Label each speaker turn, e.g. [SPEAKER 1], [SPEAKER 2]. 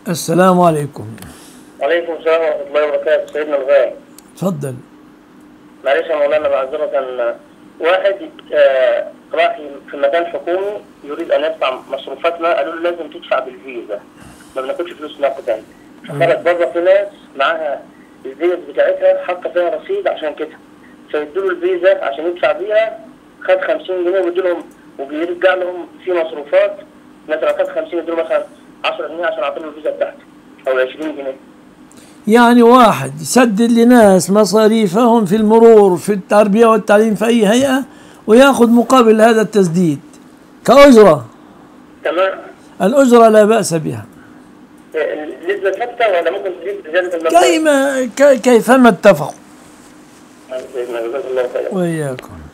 [SPEAKER 1] السلام عليكم
[SPEAKER 2] وعليكم السلام ورحمة الله وبركاته سيدنا الغالي
[SPEAKER 1] تفضل
[SPEAKER 2] معلش يا مولانا معذرة واحد آه، راح في مكان حكومي يريد أن يدفع مصروفاتنا قالوا له لازم تدفع بالفيزا ما بناخدش فلوس نقدا فخرج بره في ناس معاها الفيز بتاعتها حاطة فيها رصيد عشان كده فيدوا له الفيزا عشان يدفع بيها خد 50 جنيه ويدوا لهم وبيرجع لهم في مصروفات مثلا خد 50 يدوا له مثلا 10 جنيه عشان اعطوا له الفيزا بتاعته او 20 جنيه
[SPEAKER 1] يعني واحد يسدد لناس مصاريفهم في المرور في التربية والتعليم في أي هيئة ويأخذ مقابل هذا التسديد كأجرة
[SPEAKER 2] تمام
[SPEAKER 1] الأجرة لا بأس بها
[SPEAKER 2] نسبة ثابتة ولا ممكن تزيد زيادة المبلغ؟
[SPEAKER 1] كيما كي- كيفما اتفقوا
[SPEAKER 2] سيدنا جزاك الله خيرا
[SPEAKER 1] وإياكم